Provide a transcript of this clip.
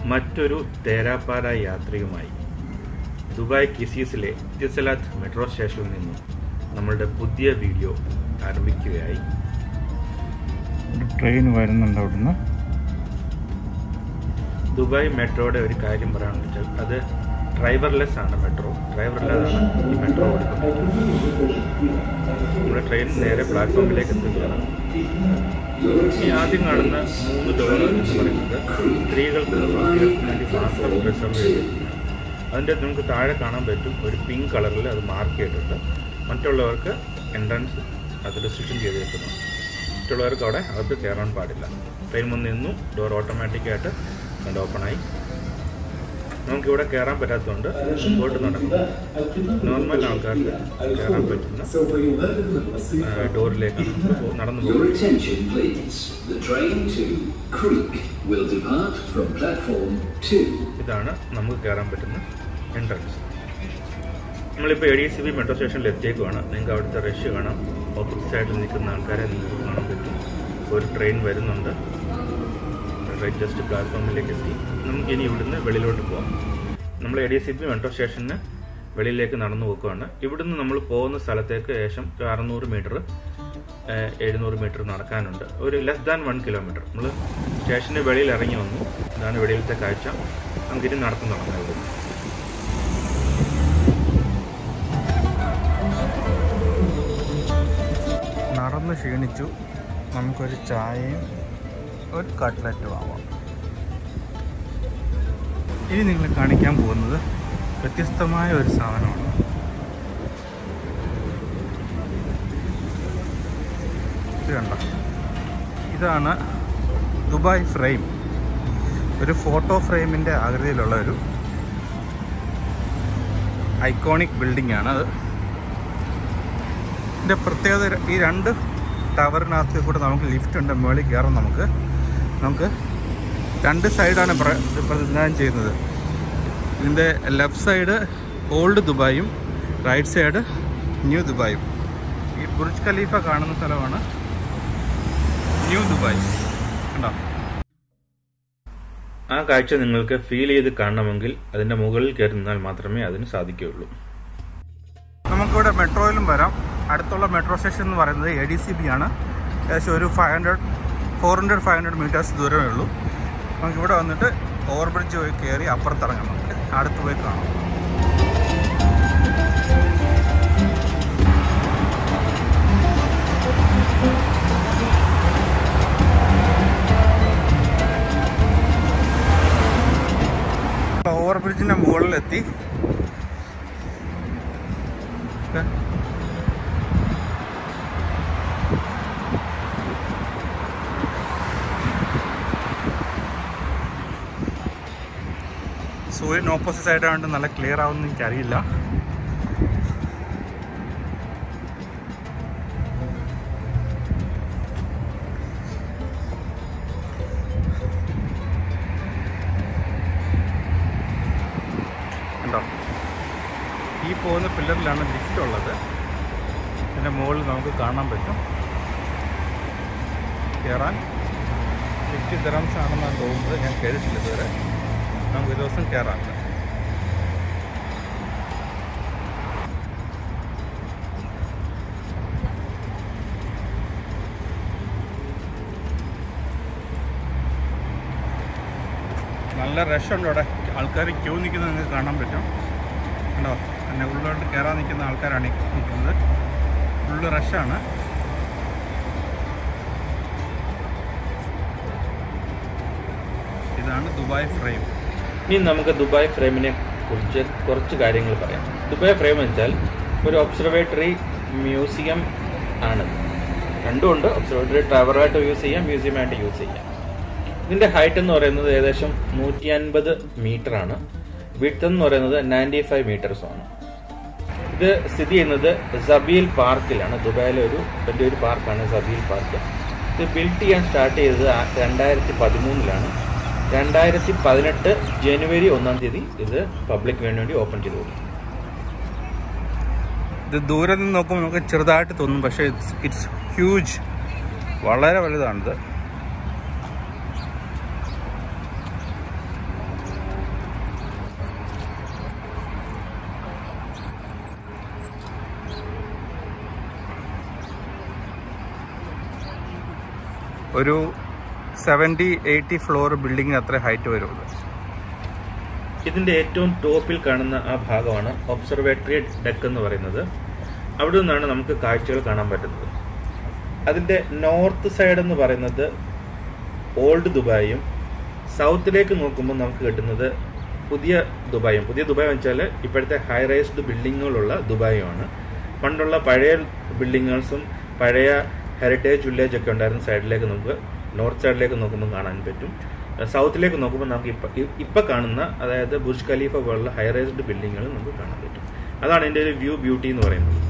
മറ്റൊരു തേരാപ്പാര യാത്രയുമായി ദുബായ് കിസീസിലെ ഇത്തിസലാത്ത് മെട്രോ സ്റ്റേഷനിൽ നിന്നും നമ്മളുടെ പുതിയ വീഡിയോ ആരംഭിക്കുകയായി ട്രെയിൻ വരുന്നുണ്ട് അവിടുന്ന് ദുബായ് മെട്രോയുടെ ഒരു കാര്യം പറയാണെന്ന് വെച്ചാൽ അത് ഡ്രൈവർലെസ് ആണ് മെട്രോ ഡ്രൈവറില്ലാതാണ് ഈ മെട്രോ ഓടിക്കൊണ്ടിരിക്കുന്നത് നമ്മുടെ ട്രെയിൻ നേരെ പ്ലാറ്റ്ഫോമിലേക്ക് എത്തുകയാണ് ഈ ആദ്യം കാണുന്ന മൂന്ന് ഡോർ എന്ന് പറയുന്നത് സ്ത്രീകൾക്ക് കുട്ടികൾക്ക് വേണ്ടി മാത്രം റിസർവ് ചെയ്തിരിക്കുന്നത് അതിൻ്റെ നമുക്ക് താഴെ കാണാൻ പറ്റും ഒരു പിങ്ക് കളറിൽ അത് മാർക്ക് ചെയ്തിട്ടുണ്ട് മറ്റുള്ളവർക്ക് എൻട്രൻസ് അത് റെസ്ട്രിക്ഷൻ ചെയ്തിരിക്കുന്നു മറ്റുള്ളവർക്ക് അവിടെ അകത്ത് കയറാൻ പാടില്ല ട്രെയിൻ മുന്നിൽ നിന്നു ഡോർ ഓട്ടോമാറ്റിക്കായിട്ട് കണ്ട് ഓപ്പണായി നമുക്കിവിടെ കയറാൻ പറ്റാത്തതുകൊണ്ട് മുമ്പോട്ട് നടക്കുന്നു നോർമൽ ആൾക്കാർക്ക് കയറാൻ പറ്റുന്ന ആ, ഡോറിലേക്കാണ് നമ്മൾ പോ- നടന്നു Your പോകുന്നത് attention, please. The train to Creek will depart from platform 2. ഇതാണ് നമുക്ക് കയറാൻ പറ്റുന്ന എൻട്രൻസ് നമ്മളിപ്പോൾ A D C B metro സ്റ്റേഷനിൽ എത്തിയേക്കുവാണ് നിങ്ങൾക്ക് അവിടുത്തെ റഷ് കാണാം ഓപ്പോസിറ്റ് സൈഡിൽ നിൽക്കുന്ന ആൾക്കാരെ നിങ്ങൾക്ക് കാണാൻ പറ്റും ഒരു ട്രെയിൻ വരുന്നുണ്ട് ട്രെയിൻ ജസ്റ്റ് പ്ലാറ്റ്ഫോമിലേക്ക് എത്തി നമുക്ക് ഇനി ഇവിടുന്ന് വെളിയിലോട്ട് പോകാം നമ്മൾ A D C B metro സ്റ്റേഷന് വെളിയിലേക്ക് നടന്നു പോക്കുകയാണ് ഇവിടുന്ന് നമ്മൾ പോകുന്ന സ്ഥലത്തേക്ക് ഏകദേശം ഒരു അറുന്നൂറ് മീറ്റർ എഴുന്നൂറ് മീറ്റർ നടക്കാനുണ്ട് ഒരു ലെസ് ദാൻ വൺ കിലോമീറ്റർ നമ്മൾ സ്റ്റേഷന് വെളിയിൽ ഇറങ്ങി വന്നു ഇതാണ് വെളിയിലത്തെ കാഴ്ച നമുക്കിനി നടന്നു തുടങ്ങാം ഇവിടെ നടന്ന് ക്ഷീണിച്ചു നമുക്കൊരു ചായയും ഒരു കട്ട്ലറ്റും ആവാം ഇനി നിങ്ങൾ കാണിക്കാൻ പോകുന്നത് വ്യത്യസ്തമായ ഒരു സാധനമാണ് ഇത് കണ്ട ഇതാണ് ദുബായ് ഫ്രെയിം ഒരു ഫോട്ടോ ഫ്രെയിമിൻ്റെ ആകൃതിയിലുള്ള ഒരു ഐക്കോണിക് ബിൽഡിംഗ് ആണ് അത് ഇതിൻ്റെ പ്രത്യേകത ര- ഈ രണ്ട് ടവറിനകത്ത് കൂടെ നമുക്ക് ലിഫ്റ്റ് ഉണ്ട് മുകളിൽ കയറാം നമുക്ക് നമുക്ക് രണ്ട് സൈഡാണ് പ്ര- ഇത് പ്രതിനിധാനം ചെയ്യുന്നത് ഇതിൻ്റെ ലെഫ്റ്റ് സൈഡ് ഓൾഡ് ദുബായും റൈറ്റ് സൈഡ് ന്യൂ ദുബായും ഈ ബുർജ് ഖലീഫ കാണുന്ന സ്ഥലമാണ് ന്യൂ ദുബായ് കണ്ടോ ആ കാഴ്ച നിങ്ങൾക്ക് ഫീൽ ചെയ്ത് കാണണമെങ്കിൽ അതിന്റെ മുകളിൽ കയറി നിന്നാൽ മാത്രമേ അതിന് സാധിക്കുകയുള്ളൂ നമുക്കിവിടെ മെട്രോയിലും വരാം അടുത്തുള്ള മെട്രോ സ്റ്റേഷൻ എന്ന് പറയുന്നത് എ ഡി സി ബി ആണ് ഏകദേശം ഒരു five hundred four hundred five hundred metres ദൂരമേ ഉള്ളൂ നമുക്കിവിടെ വന്നിട്ട് ഓവർ ബ്രിഡ്ജ് പോയി കയറി അപ്പുറത്തിറങ്ങാം നമുക്ക് അടുത്ത് പോയി കാണാം ഓവർ ബ്രിഡ്ജിന്റെ മുകളിലെത്തി ഓക്കെ സൂര്യൻ ഓപ്പോസിറ്റ് സൈഡായതുകൊണ്ട് നല്ല ക്ലിയർ ആവുമെന്ന് എനിക്കറിയില്ല കണ്ടോ ഈ പോകുന്ന പില്ലറിലാണ് ലിഫ്റ്റ് ഉള്ളത് ഇതിൻ്റെ മുകളിൽ നമുക്ക് കാണാൻ പറ്റും കയറാൻ ഫിഫ്റ്റി ദിറംസ് ആണെന്നാണ് തോന്നുന്നത് ഞാൻ കേട്ടിട്ടില്ല ഇതുവരെ നമുക്ക് ഒരു ദിവസം കയറാറുണ്ട് നല്ല റഷ് ഉണ്ട് അവിടെ ആൾക്കാർ ക്യൂ നിൽക്കുന്നത് നിങ്ങൾക്ക് കാണാൻ പറ്റും കണ്ടോ എന്നെ ഉള്ളിലോട്ട് കയറാൻ നിൽക്കുന്ന ആൾക്കാരാണ് ഈ നിൽക്കുന്നത് ഫുള്ള് റഷാണ് ഇതാണ് ദുബായ് ഫ്രെയിം ഇനി നമുക്ക് ദുബായ് ഫ്രെയിമിനെ കുറിച്ച് കുറച്ച് കാര്യങ്ങൾ പറയാം ദുബായ് ഫ്രെയിം എന്ന് വെച്ചാൽ ഒരു ഒബ്സർവേറ്ററി മ്യൂസിയം ആണ് രണ്ടും ഉണ്ട് ഒബ്സർവേറ്ററി ടവറായിട്ട് യൂസ് ചെയ്യാം മ്യൂസിയമായിട്ട് യൂസ് ചെയ്യാം ഇതിന്റെ ഹൈറ്റ് എന്ന് പറയുന്നത് ഏകദേശം നൂറ്റി അൻപത് മീറ്റർ ആണ് വിഡ്ത്ത് എന്ന് പറയുന്നത് നയൻറ്റി ഫൈവ് മീറ്റേഴ്സ് ആണ് ഇത് സ്ഥിതി ചെയ്യുന്നത് സബീൽ പാർക്കിലാണ് ദുബായിലെ ഒരു വലിയൊരു പാർക്കാണ് സബീൽ പാർക്ക് ഇത് ബിൽഡ് ചെയ്യാൻ സ്റ്റാർട്ട് ചെയ്തത് ആ- രണ്ടായിരത്തി പതിമൂന്നിലാണ് രണ്ടായിരത്തി പതിനെട്ട് ജനുവരി ഒന്നാം തീയതി ഇത് പബ്ലിക്കിന് വേണ്ടി ഓപ്പൺ ചെയ്തു കൊടുത്തു ഇത് ദൂരെ നിന്ന് നോക്കുമ്പോൾ നമുക്ക് ചെറുതായിട്ട് തോന്നും പക്ഷേ ഇറ്റ്സ് ഇറ്റ്സ് ഹ്യൂജ് വളരെ വലുതാണിത് ഒരു സെവൻറ്റി എയ്റ്റി ഫ്ലോർ ബിൽഡിങ്ങിന് അത്ര ഹൈറ്റ് വരുള്ളൂ ഇതിന്റെ ഏറ്റവും ടോപ്പിൽ കാണുന്ന ആ ഭാഗമാണ് ഒബ്സർവേറ്ററി ഡെക്ക് എന്ന് പറയുന്നത് അവിടെ നിന്നാണ് നമുക്ക് കാഴ്ചകൾ കാണാൻ പറ്റുന്നത് അതിന്റെ നോർത്ത് സൈഡ് എന്ന് പറയുന്നത് ഓൾഡ് ദുബായും സൗത്തിലേക്ക് നോക്കുമ്പോൾ നമുക്ക് കിട്ടുന്നത് പുതിയ ദുബായും പുതിയ ദുബായ് എന്ന് വെച്ചാൽ ഇപ്പോഴത്തെ ഹൈ റൈസ്ഡ് ബിൽഡിങ്ങുകളുള്ള ദുബായുമാണ് പണ്ടുള്ള പഴയ ബിൽഡിങ്ങുകൾസും പഴയ ഹെറിറ്റേജ് വില്ലേജ് ഒക്കെ ഉണ്ടായിരുന്ന സൈഡിലേക്ക് നമുക്ക് നോർത്ത് സൈഡിലേക്ക് നോക്കുമ്പോൾ കാണാൻ പറ്റും സൗത്തിലേക്ക് നോക്കുമ്പോൾ നമുക്ക് ഇപ്പം ഇപ്പം കാണുന്ന അതായത് ബുർജ് ഖലീഫ പോലുള്ള ഹൈ റൈസ്ഡ് ബിൽഡിങ്ങുകൾ നമുക്ക് കാണാൻ പറ്റും അതാണ് ഇതിൻ്റെ ഒരു വ്യൂ ബ്യൂട്ടി എന്ന് പറയുന്നത്